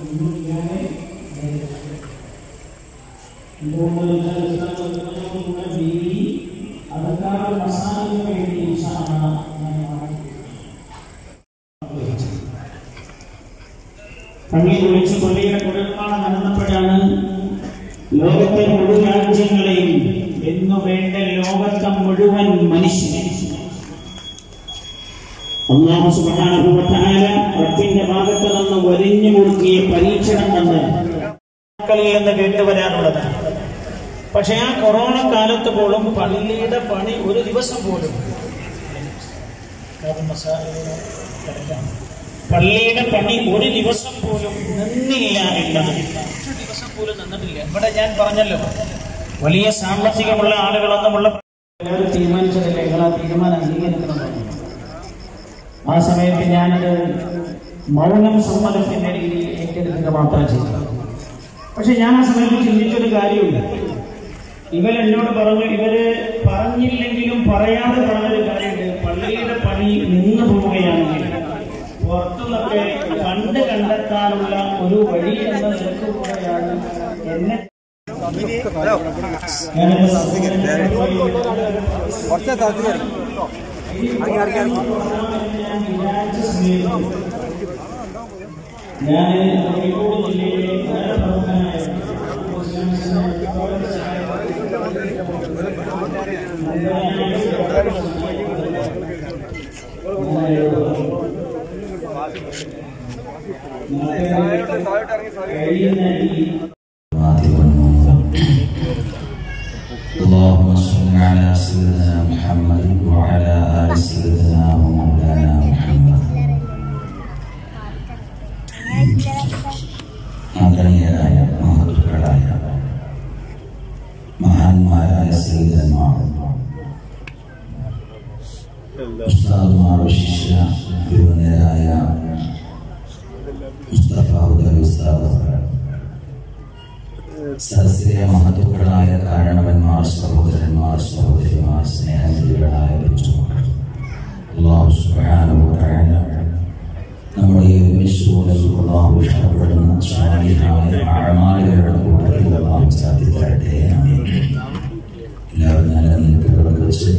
അതൊക്കെ മസാലയ്ക്ക് വേണ്ടി ഇൻഷാല്ലാ ഞാൻ മാറ്റി പള്ളി കുളിച്ച് പള്ളിയുടെ കുടൽപ്പാടം നടന്നപ്പോഴാണ് ലോകത്തെ മുഴുവൻ രാജ്യങ്ങളെയും എന്നു വേണ്ട ലോകത്തെ മുഴുവൻ മനുഷ്യനെ അള്ളാഹു സുബ്ഹാനഹു വ തആല റബ്ബിന്റെ ഭാഗത്ത് നിന്ന് വരിഞ്ഞു മുറുക്കിയ പരീക്ഷണം കണ്ട് മക്കളിൽ നിന്ന് കേട്ടുവരാനുള്ളത് പക്ഷെ ആ കൊറോണ കാലത്ത് പോലും പള്ളിയുടെ പണി ഒരു ദിവസം പോലും കാരണം മസാലയുടെ കിടക്കാം പള്ളിയുടെ പണി ഒരു ദിവസം പോലും നിന്നില്ല എന്നത് ഒരു ദിവസം പോലും നിന്നിട്ടില്ല ഇവിടെ ഞാൻ പറഞ്ഞല്ലോ വലിയ സാമ്പത്തികമുള്ള ആളുകളൊന്നുമുള്ള എല്ലാവരും തീരുമാനിച്ചതല്ലേ നിങ്ങൾ ആ തീരുമാനം അംഗീകരിക്കണമെന്ന് ആ സമയത്ത് ഞാനത് മൗനം സമ്മതത്തിന്റെ രീതിയിൽ ഏറ്റെടുക്കുക മാത്രം ചെയ്തു പക്ഷെ ഞാൻ ആ സമയത്ത് ചിന്തിച്ചൊരു കാര്യമില്ല ഇവർ എന്നോട് പറഞ്ഞു ഇവര് പറഞ്ഞില്ലെങ്കിലും പറയാതെ പറഞ്ഞൊരു കാര്യമുണ്ട് പള്ളിയുടെ പണി നിന്നു പോവുകയാണെങ്കിൽ പുറത്തുനിന്നൊക്കെ കണ്ട് കണ്ടെത്താനുള്ള ഒരു വഴി എന്ന നിലക്ക് കൂടെയാണ് എന്നെ ഞാനെന്റെ സഹോദരനെ കുറച്ച് താത്തി കയറി ഇറങ്ങി ഇറങ്ങി ഇറങ്ങി ഞാൻ വിചാരിച്ച സമയത്ത് ഞാൻ കോഴിക്കോട് ജില്ലയിലെ വളരെ പ്രമുഖനായ കഴിയുന്ന ഈ اللهم صل على سيدنا محمد وعلى آل سيدنا ومولانا محمد ആദരണീയരായ മഹത്തുക്കളായ മഹാന്മാരായ സീതന്മാർ ഉസ്താദുമാർ ശിഷ്യ യുവനരായ മുസ്തഫ ഉദർ ഉസ്താദ് സരസിലെ മഹത്തുക്കളായ കാരണവന്മാർ സഹോദരന്മാർ സഹോദരിമാർ സ്നേഹനിധികളായ ബന്ധുക്കൾ അള്ളാഹു സുബ്ഹാനഹു വ തആല നമ്മുടെ ഈ ഒരുമിച്ചുകൂടെ അള്ളാഹു ഇഷ്ടപ്പെടുന്ന സ്വാലിഹായ അഴമാലുകളുടെ കൂട്ടത്തിൽ അള്ളാഹു ചാത്തി തരട്ടെ ആമീൻ. എല്ലാവരും നല്ല നീക്കങ്ങളെ വെച്ച്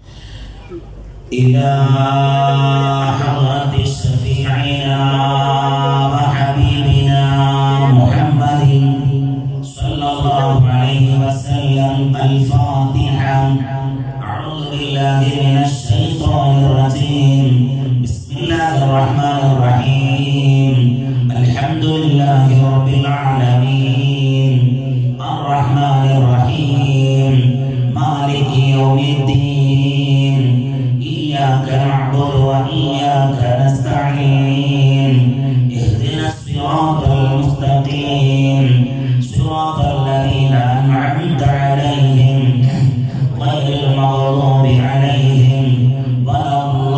إلى حضرة شفيعنا وحبيبنا محمد صلى الله عليه وسلم الفاتحة أعوذ بالله من الشيطان الرجيم بسم الله الرحمن الرحيم الحمد لله رب العالمين الرحمن الرحيم مالك يوم الدين إياك نعبد وإياك نستعين اهدنا الصراط المستقيم صراط الذين أنعمت عليهم غير المغضوب عليهم ولا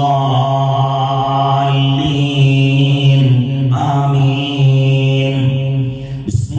الضالين آمين بسم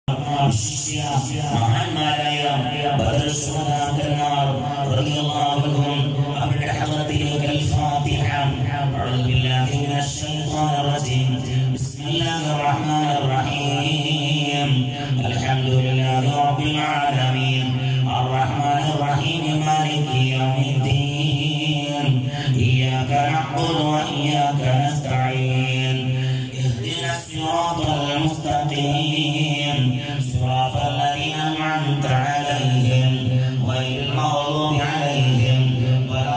മഹാന്മാരായ ബദർസുഹദാക്കന്മാർ റളിയല്ലാഹു അൻഹും അവരുടെ ഹദ്റത്തിലേക്ക് അൽ-ഫാത്തിഹ അഊദു ബില്ലാഹി മിനശ് ശൈത്വാനിർ റജീം ബിസ്മില്ലാഹിർ റഹ്മാനിർ റഹീം അൽഹംദുലില്ലാഹി റബ്ബിൽ ആലമീൻ അർറഹ്മാനിർ റഹീം മാലികി യൗമിദ്ദീൻ ഇയ്യാക നഅ്ബുദു വഇയ്യാക നസ്തഈൻ اهدنا الصراط المستقيم صراط الذين أنعمت عليهم غير المغضوب عليهم ولا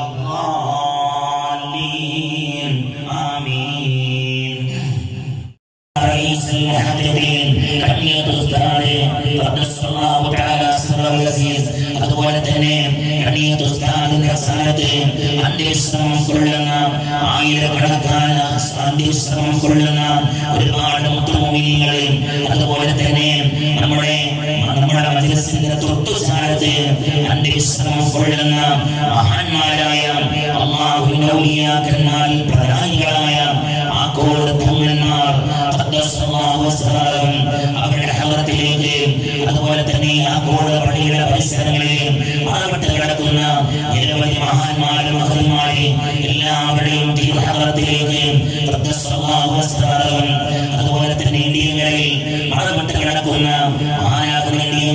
الضالين آمين رئيس المحققين كمية أستاذ قدس الله تعالى سره العزيز അതുപോലെ തന്നെ കണിയത്ത് ഉസ്താദിന്റെ സ്ഥാനത്ത് അന്ത്യവിശ്രമം കൊള്ളുന്ന ആയിരക്കണക്കാന അന്ത്യവിശ്രമം കൊള്ളുന്ന ഒരുപാട് മുത്തുമോമിനികളെ അതുപോലെ തന്നെ നമ്മുടെ നമ്മുടെ മജലിസിന്റെ തൊട്ടു സ്ഥാനത്ത് അന്ത്യവിശ്രമം കൊള്ളുന്ന മഹാന്മാരായ അള്ളാഹുവിന്റെ ഔലിയാക്കന്മാരിൽ പ്രധാനികളായ ആക്കോട് തങ്ങന്മാർ അവരുടെ ഹലത്തിലേക്ക് അതുപോലെ തന്നെ ആക്കോട് പള്ളിയുടെ പരിസരങ്ങളിൽ മറവിട്ട് കിടക്കുന്ന നിരവധി മഹാന്മാരും മഹന്മാരെ എല്ലാവരുടെയും തിരുഹലത്തിലേക്ക് അതുപോലെ തന്നെ ഇന്ത്യകളിൽ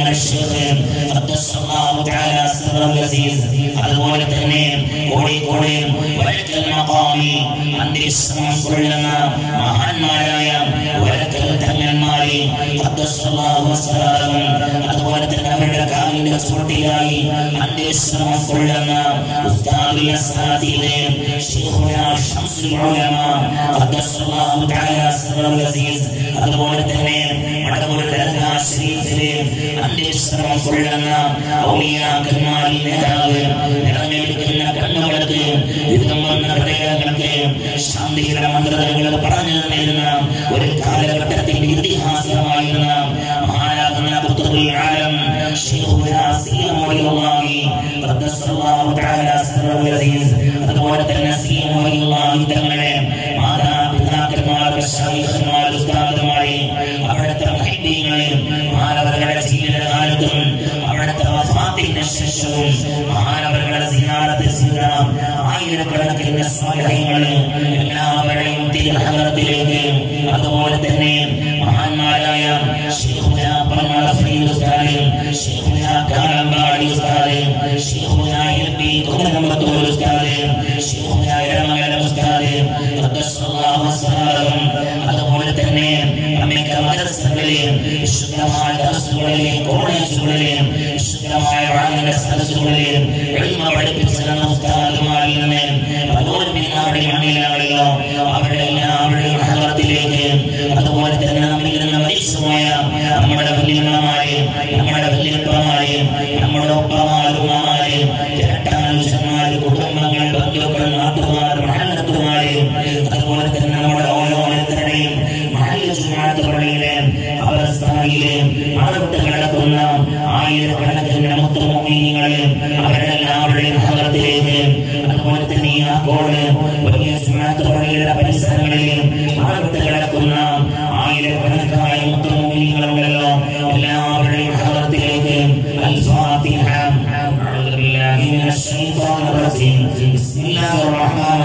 الشيخ قدس الله تعالى سر العزيز അതുപോലെ തന്നെ കോഴിക്കോട് വരക്കൽ മക്കാമിൽ അന്ത്യശ്രമം കൊള്ളുന്ന മഹാന്മാരായ വരക്കൽ തങ്ങന്മാരെ ഖദ്ദസ്സല്ലാഹു വസ്സലാമു അതുപോലെ തന്നെ അവരുടെ കാലിന്റെ ചുവട്ടിലായി അന്ത്യശ്രമം കൊള്ളുന്ന ഉസ്താദുൽ അസ്സാദിലെ ശൈഖുന ശംസുൽ ഉലമ ഖദ്ദസ്സല്ലാഹു തആല സിറൽ അസീസ് അതുപോലെ തന്നെ വടവൂർ ദർഗാ ശരീഫിലെ അന്ത്യശ്രമം കൊള്ളുന്ന ഔലിയാക്കന്മാരിൽ നേതാവ് നിറഞ്ഞൊഴുകുന്ന കണ്ണുകൾക്ക് വിധം വന്ന ഹൃദയങ്ങൾക്ക് ശാന്തിയുടെ മന്ത്രങ്ങൾ പറഞ്ഞു തന്നിരുന്ന ഒരു കാലഘട്ടത്തിന്റെ ഇതിഹാസമായിരുന്ന മഹാനാകുന്ന പുത്രബുൽ ആലം ശൈഖുനാ സീം വലിയുള്ളാഹി ഖദ്ദസ്സല്ലാഹു തആല സിറൽ അസീസ് അതുപോലെ തന്നെ സീം വലിയുള്ളാഹി തങ്ങളെ മാതാപിതാക്കന്മാർ ശൈഖന്മാർ ഉസ്താദുമാരെ അവിടുത്തെ മഹിദ്ദീങ്ങളെ മാനവരുടെ ജീവിതകാലത്തും അവിടുത്തെ വഫാത്തിന്റെ ശേഷവും മാനവരുടെ സിയാറത്ത് ചെയ്ത ആയിരക്കണക്കിന് സ്വാലഹ്യങ്ങള് എല്ലാവരുടെയും തിരുഹലത്തിലേക്ക് അതുപോലെ തന്നെ മഹാന്മാരായ ശൈഖുന പറമള ഫരീദ് ഉസ്താദ് ശൈഖുന കാളമ്പാടി ഉസ്താദ് ശൈഖുന എൽപി കുമരമ്പത്തൂർ ഉസ്താദ് ശൈഖുന ഇടമംഗലം ഉസ്താദ് ഖദ്ദസ്സല്ലാഹു വസ്സലാമു അതുപോലെ തന്നെ അമ്മയ്ക്ക് മദ്രസകളിലെ വിശുദ്ധമായ ദർസുകളിലെ കോളേജുകളിലെ വിശുദ്ധമായ വാങ്ങുന്ന സദസ്സുകളിലെ എളിമ പഠിപ്പിച്ചിരുന്ന ഉസ്താദുമാരിൽ നിന്ന് പലരും ഈ നാടിൽ മണ്ണിലാണല്ലോ അവരുടെ എല്ലാവരുടെയും ഹലത്തിലേക്ക് അതുപോലെ തന്നെ നമ്മിൽ നിന്ന് മരിച്ചുപോയ നമ്മുടെ വല്യമ്മമാരെ നമ്മുടെ വല്യപ്പമാരെ നമ്മുടെ ഒപ്പമാരും ഉമ്മമാരെ ചേട്ടാനുജന്മാര് കുടുംബങ്ങൾ ബന്ധുക്കൾ നാട്ടുകാർ മഹല്ലത്തുമാര് അതുപോലെ തന്നെ നമ്മുടെ ഓരോരുത്തരുടെയും മഹല്ല ജുമാഅത്ത് പള്ളിയിലെ അവസ്ഥായിലെ മറവിട്ട് കിടക്കുന്ന ആയിരക്കണക്കിന് മുത്തുമോഹിനികളെ അവരുടെ എല്ലാവരുടെയും ഹലത്തിലേക്ക് അതുപോലെ തന്നെ ഈ ആക്കോട് വലിയ ജുമാഅത്ത് പള്ളിയുടെ പരിസരങ്ങളിലെ മറവിട്ട് കിടക്കുന്ന ആയിരക്കണക്കായ മുത്തുമോഹിനികളുണ്ടല്ലോ എല്ലാവരുടെയും ഹലത്തിലേക്ക് الفاتحة أعوذ بالله من الشيطان الرجيم بسم الله الرحمن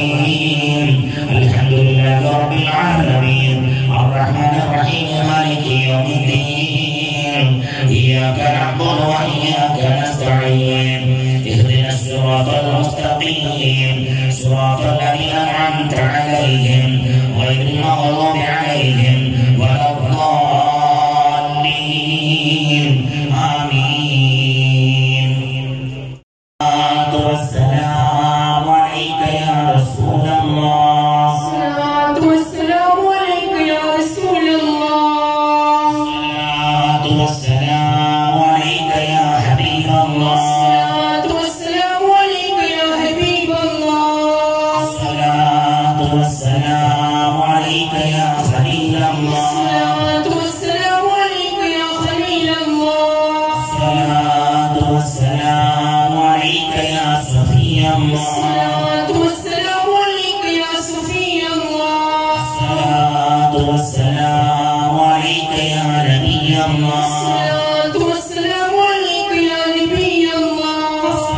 الرحيم الحمد لله رب العالمين الرحمن الرحيم مالك يوم الدين إياك نعبد وإياك نستعين اهدنا الصراط المستقيم صراط الذين أنعمت عليهم غير المغضوب عليهم ولا الضالين آمين الصلاة والسلام عليك يا رسول الله الصلاة والسلام عليك يا رسول الله الصلاة والسلام عليك يا حبيب الله الصلاة والسلام عليك يا حبيب الله الصلاة والسلام عليك يا خليل الله الصلاة والسلام عليك يا خليل الله الصلاة والسلام عليك يا صفي الله الصلاة والسلام عليك يا صفي الله الصلاة والسلام عليك يا نبي الله الصلاة والسلام عليك يا نبي الله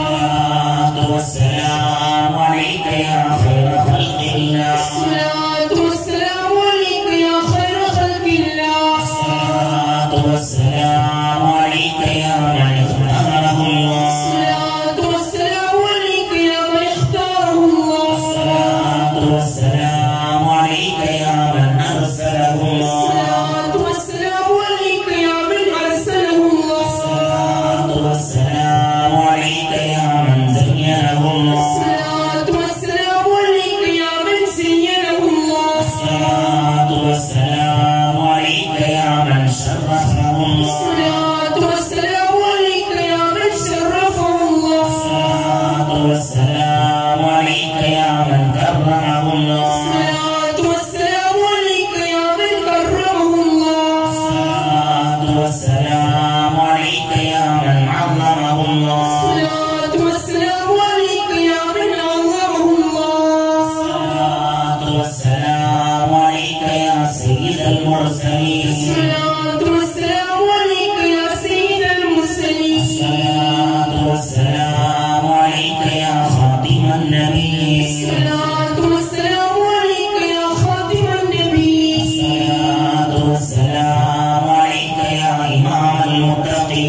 الصلاة والسلام عليك يا خير خلق الله الصلاة والسلام عليك يا خير خلق الله الصلاة والسلام عليك يا من اختاره الله الصلاة والسلام عليك يا من اختاره الله الصلاة والسلام عليك يا من أرسله الله الصلاة والسلام عليك يا من أرسله الله الصلاة والسلام عليك يا من زينه الله الصلاة والسلام عليك يا من زينه الله الصلاة والسلام عليك يا من شرفه الله الصلاة والسلام عليك يا من شرفه الله الصلاة والسلام عليك يا من كرمه الله الصلاة والسلام عليك يا من كرمه الله الصلاة والسلام عليك يا من عظمه الله الصلاة والسلام عليك يا من عظمه الله الصلاة والسلام عليك يا سيد المرسلين الصلاة والسلام عليك يا سيد المرسلين الصلاة والسلام عليك يا خاتم النبي الصلاة والسلام عليك يا خاتم النبي الصلاة والسلام عليك يا إمام المتقين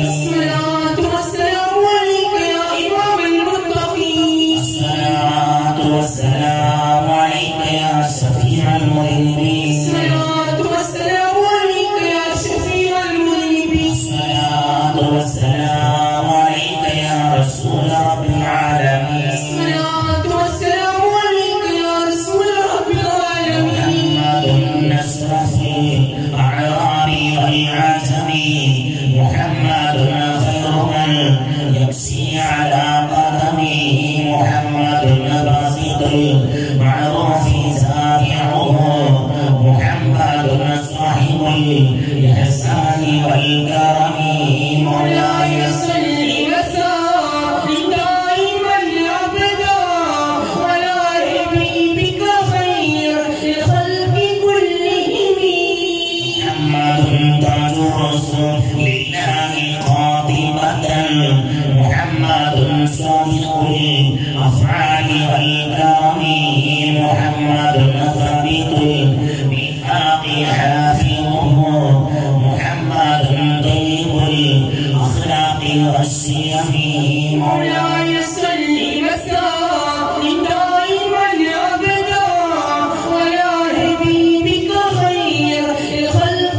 شفيع المذنبين الصلاة والسلام عليك يا شفيع المذنبين الصلاة والسلام عليك يا رسول رب العالمين الصلاة والسلام عليك يا رسول رب العالمين محمد نسر في الأعراب والعتم محمد خير من يمشي على قدمه محمد باسط المعروف تابعه محمد صاحب الإحسان والكرم مولاي مولاي صل وسلم دائما ابدا على حبيبك خير الخلق كلهم محمد تاج الرسول لله قاطبة محمد صادق الأفعال والكرم محمد ثابت الميثاق حافظه محمد طيب الأخلاق والشيم مولاي صل وسلم دائما ابدا على حبيبك خير الخلق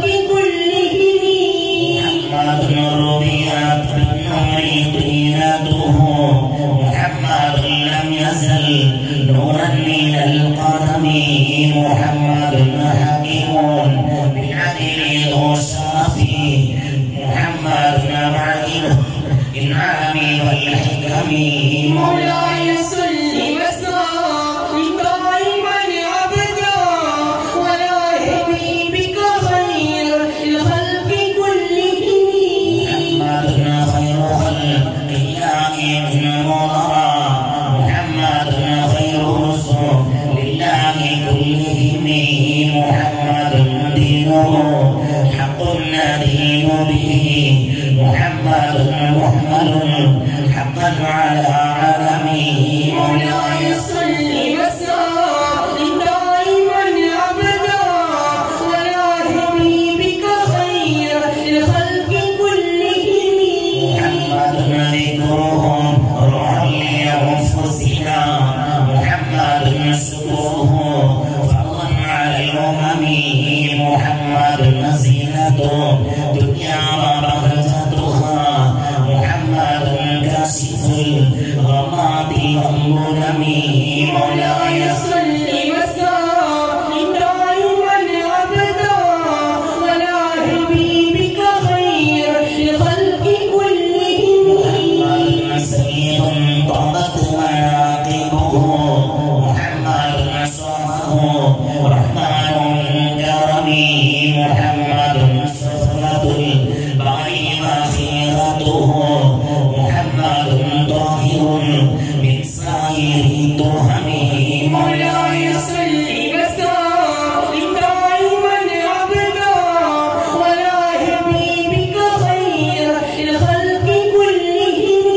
كلهم محمد ربيعت بالنور طينته محمد لم يزل نورا من القدم محمد حكيم بالعدل ذو الشرف محمد معدن الإنعام والحكم مولاي صل وسلم دائما ابدا على حبيبك خير الخلق كلهم محمد خير خلق الله من مضرى محمد خير رسل لله كلهم محمد دينه حق ندين به محمد محمل حقا على عالمه مولاي صل وسلم دائما ابدا على حبيبك خير الخلق كلهم محمد ذكرهم روح لأنفسنا محمد شكره فضلا على الأمم محمد زينة دنيا وبهجتها محمد كاشف الغماض والظلم مولاي صل وسلم دائما ابدا على حبيبك خير الخلق كلهم سيد طابت مناقبه محمد صفه رحمن من كرمه محمد صفة البعي وخيرته محمد طاهر من سائر التهم مولاي صل وسلم دائما ابدا على حبيبك خير الخلق كلهم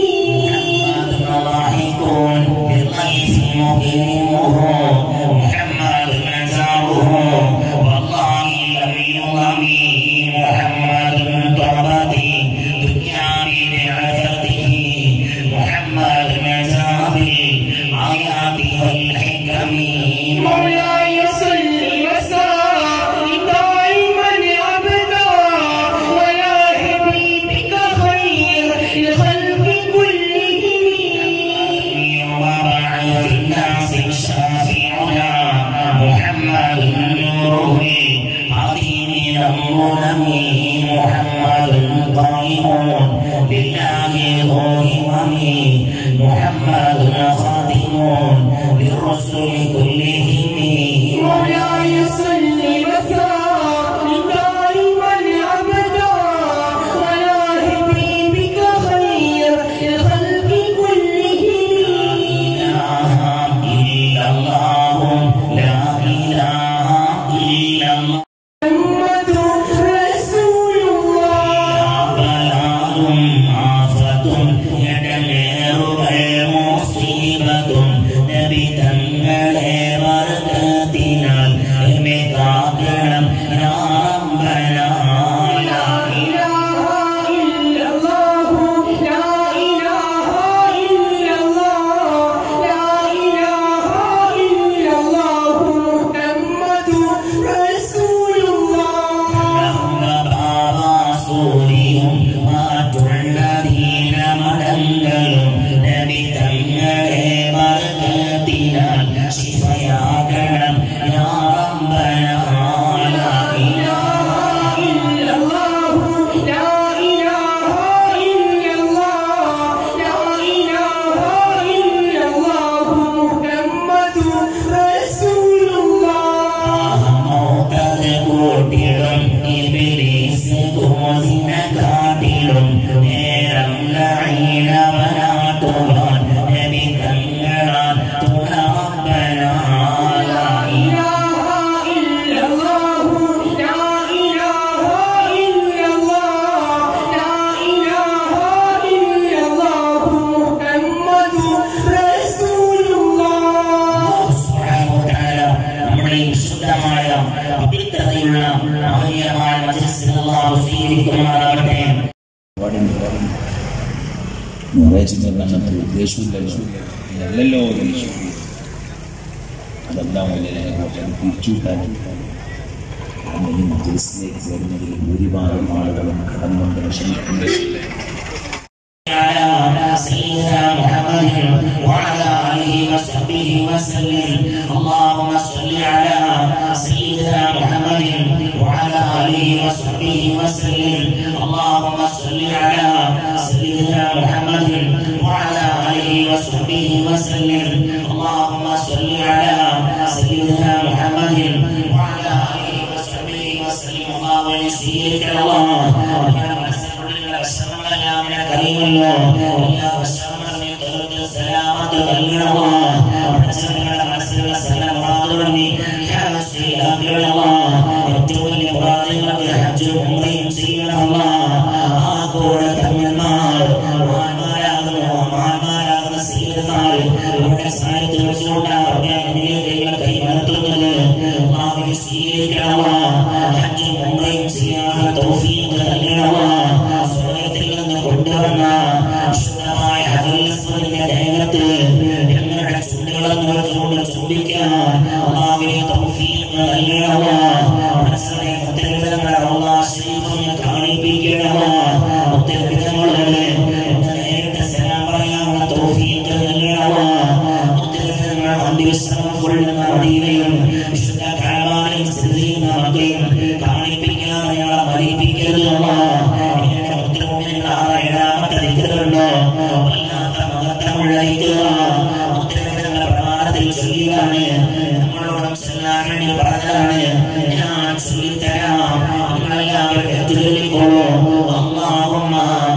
ضاحك بالضيف مكرمه محمد مزاره والله لم يظلم محمد طربت دنيا ببعثته محمد مزار الآيات والحكم مولاي صل وسلم دائما ابدا على حبيبك خير الخلق كلهم وبعث الناس شافعنا محمد نوره عظيم الظلم محمد قائم لله ذو همم محمد خاتم للرسل كلهم مولاي صل وسلم دائما ابدا على حبيبك خير الخلق كلهم إله إلا الله لا إله إلا الله محمد رسول الله بلاء آفة يدمر المصيبة നബി തങ്ങളെ വർഗത്തിനാൽ പരിശുദ്ധമായ പവിത്രതയുള്ള ആത്മീയമായ മജ്ലിസിൽ അല്ലാഹു സ്വീകരിക്കുമാറാകട്ടെ നിറവേറ്റുന്ന അങ്ങനത്തെ ഉദ്ദേശമില്ലല്ലോ ഇതല്ലല്ലോ ഉദ്ദേശം അതെല്ലാം വലിയ പിരിച്ചുവിട്ടാലും കാരണം ഈ മജ്ലിസിലേക്ക് വരുന്നതിൽ ഭൂരിഭാഗം ആളുകളും കടം കൊണ്ട് വിഷമിക്കുന്നുണ്ട് على سيدنا محمد وعلى آله وصحبه وسلم اللهم صل على سيدنا محمد وعلى آله وصحبه وسلم اللهم صل على سيدنا محمد وعلى آله وصحبه وسلم اللهم صل على سيدنا محمد وعلى آله وصحبه وسلم الله ونسيك الله വിഷമങ്ങളെല്ലാം കഴിയുമല്ലോ എല്ലാ വിഷമങ്ങളും തീർത്ത് സലാമത്ത് നൽകണമോ പ്രശ്നങ്ങളുടെ മനസ്സിലുള്ള സകല മുറാദുകളും നീ ഹാസിലാക്കണമോ ഏറ്റവും വലിയ മുറാദുകൾക്ക് ഹജ്ജും ഉംറയും ചെയ്യണമോ ആ കൂടെ തങ്ങന്മാർ മഹാന്മാരാകുന്നു മഹാന്മാരാകുന്ന സീതന്മാർ അവരുടെ സ്ഥാനത്ത് വെച്ചുകൊണ്ട് അവരുടെ അനുഗ്രഹങ്ങൾ കൈമലർത്തുന്നത് അള്ളാഹുവിനെ സ്വീകരിക്കണമോ ഹജ്ജും ഉംറയും ചെയ്യാനുള്ള തൗഫീഖ് നൽകണമോ സ്വർഗത്തിൽ നിന്ന് കൊണ്ടുവന്ന ശുദ്ധമായ ഹജുല്ലസ്വലിന്റെ ദേഹത്ത് ഞങ്ങളുടെ ചുണ്ടുകളെന്ന് ചൂണ്ട് ചൂണ്ടിക്കാൻ അള്ളാഹുവിനെ തൗഫീഖ് നൽകണമോ മനസ്സിലെ മുത്തരവിധങ്ങളെ അള്ളാഹ് ശരീഫിനെ കാണിപ്പിക്കണമോ മുത്തരവിധങ്ങളോട് ഒന്ന് നേരിട്ട് സലാം പറയാനുള്ള തൗഫീഖ് നൽകണമോ മുത്തരവിധങ്ങൾ അന്തിവിശ്രമം കൊള്ളുന്ന മദീനയും വിശുദ്ധ കാലമാലയും സ്ഥിതി ചെയ്യുന്ന മക്കയും കാണിപ്പിക്കാൻ ഞങ്ങളെ മരിപ്പിക്കരുതല്ലോ എന്റെ മുത്തരമുമ്പിൽ ആറ് ഏഴാമത്തെ ദിക്കറുണ്ടോ വല്ലാത്ത മഹത്വമുള്ള ദിക്കറ മുത്തരവിധങ്ങളുടെ പ്രമാണത്തിൽ ചൊല്ലിയാണ് നമ്മളോടും ചെല്ലാൻ വേണ്ടി പറഞ്ഞതാണ് ഞാൻ ചൊല്ലിത്തരാം നിങ്ങളെല്ലാവരും എത്തിക്കൊള്ളിക്കോളൂ അള്ളാഹുമ്മ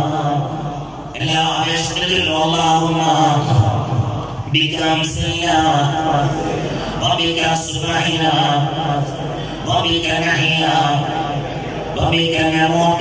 എല്ലാ ആവേശത്തിലും അള്ളാഹുമ്മ بك أمسينا وبك أصبحنا وبك نحيا وبك نموت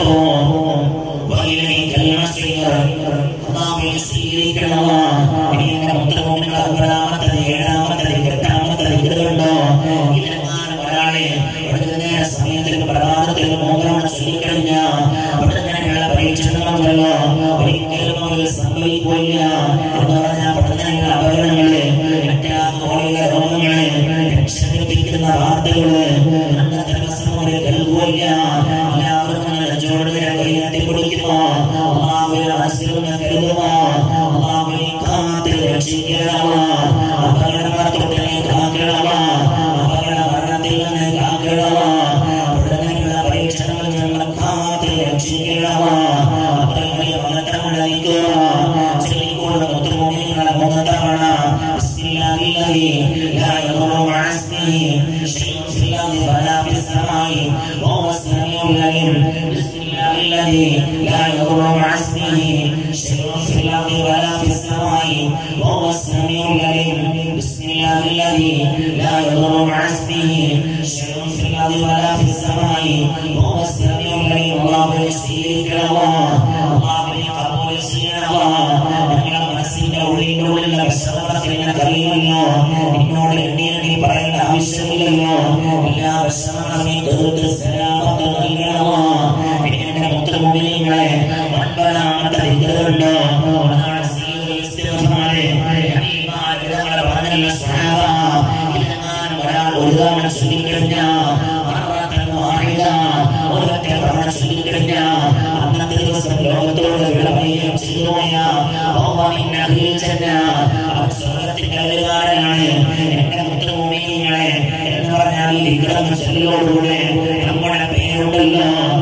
وإليك المصير അള്ളാഹുവെ സ്വീകരിക്കണമോ ഇനി എന്റെ മുത്തമുമ്പിൽ ഒമ്പതാമത്തത് ഏഴാമത്തത് എട്ടാമത്തത് ഇരുപതുണ്ടോ ഇതിലെങ്ങാനും ഒരാളെ വളരെ നേര സമയത്തിൽ പ്രഭാതത്തിൽ മൂന്നാണ് ചൊല്ലിക്കഴിഞ്ഞ അവിടെ തന്നെയുള്ള പരീക്ഷണങ്ങളുണ്ടല്ലോ ഒരിക്കലും അവർ സംഭവിക്കില്ല എന്ന് പറഞ്ഞാൽ പഠനങ്ങൾ അപകടങ്ങള് അറ്റാക്കോളിക രോഗങ്ങള് രക്ഷകൽപ്പിക്കുന്ന വാർത്തകള് അന്നത്തെ ദിവസം ഒരു കേൾക്കില്ല എല്ലാവർക്കും നെഞ്ചോട് കൈയാട്ടി കൊടുക്കുമോ അള്ളാഹുവിന്റെ മനസ്സിലൊന്ന് കരുതുമോ അള്ളാഹുവിനെ കാത്ത് രക്ഷിക്കണമോ അപകടങ്ങളെ തൊട്ടിനെ കാക്കണമോ അപകട മരണത്തിൽ നിന്ന് കാക്കണമോ ഉടനെയുള്ള പരീക്ഷണങ്ങൾ ഞങ്ങളെ കാത്ത് രക്ഷിക്കണമോ അത്രയും വലിയ മഹത്തമുള്ള നിൽക്കുമോ ചൊല്ലിക്കൊണ്ട് മുത്തുമോമിനികളെ മൂന്ന് തവണ ബിസ്മില്ലാഹില്ലദി ലാ യദുറു മഅ ഇസ്മിഹി ശൈഉൻ ഫിൽ അർദി വലാ ഫിസ് സമാഇ വഹുവ സമീഉൽ അലീം ബിസ്മില്ലാഹില്ലദി ലാ യദുറു മഅ ഇസ്മിഹി ശൈഉൻ ഫിൽ അർദി വലാ ഫിസ് സമാഇ വഹുവ സമീഉൽ അലീം ബിസ്മില്ലാഹില്ലദി ലാ യദുറു മഅ ഇസ്മിഹി ശൈഉൻ ഫിൽ അർദി വലാ ഫിസ് സമാഇ വഹുവ സമീഉൽ അലീം അല്ലാഹുവെ സ്വീകരിക്കണമോ അല്ലാഹുവെ കബൂൽ ചെയ്യണമോ ഞങ്ങളുടെ മനസ്സിന്റെ ഉള്ളിന്റെ ഉള്ളിലുള്ള വിശ്രമത്തിൽ ഇങ്ങനെ കഴിയുമല്ലോ എന്നോട് എണ്ണി എണ്ണി പറയേണ്ട ആവശ്യമില്ലല്ലോ എല്ലാ വിശ്രമങ്ങളും നീ തീർത്ത് സലാമത്ത് നൽകണമോ പിന്നെ എന്റെ മുത്തമുമ്പിനെ ഒൻപതാമത്തെ ദിക്കറുണ്ടോ അതാണ് സീദുൽ ഇസ്തിഗ്ഫാറ്. ഹബീബായ ഞങ്ങളെ പറഞ്ഞല്ലോ സ്വഹാബ ഇതെങ്ങാനും ഒരാൾ ഒരു തവണ ചൊല്ലിക്കഴിഞ്ഞാൽ മററത്തൻ വാഹിദ, ഒരൊറ്റ തവണ ചൊല്ലിക്കഴിഞ്ഞാൽ അന്നത്തെ ദിവസം ലോകത്തോട് വിട പറയുകയും ചെയ്തുപോയ ബഹുമാനിന്റെ അഖിലിൽ ജന്ന, അവൻ സ്വർഗ്ഗത്തിന്റെ അധികാരനാണ് എന്റെ മുത്തുമോമിനിങ്ങളെ എന്ന് പറഞ്ഞാൽ ഈ വിഗ്രഹം ചൊല്ലിയോടുകൂടെ നമ്മുടെ പേരുണ്ടല്ലോ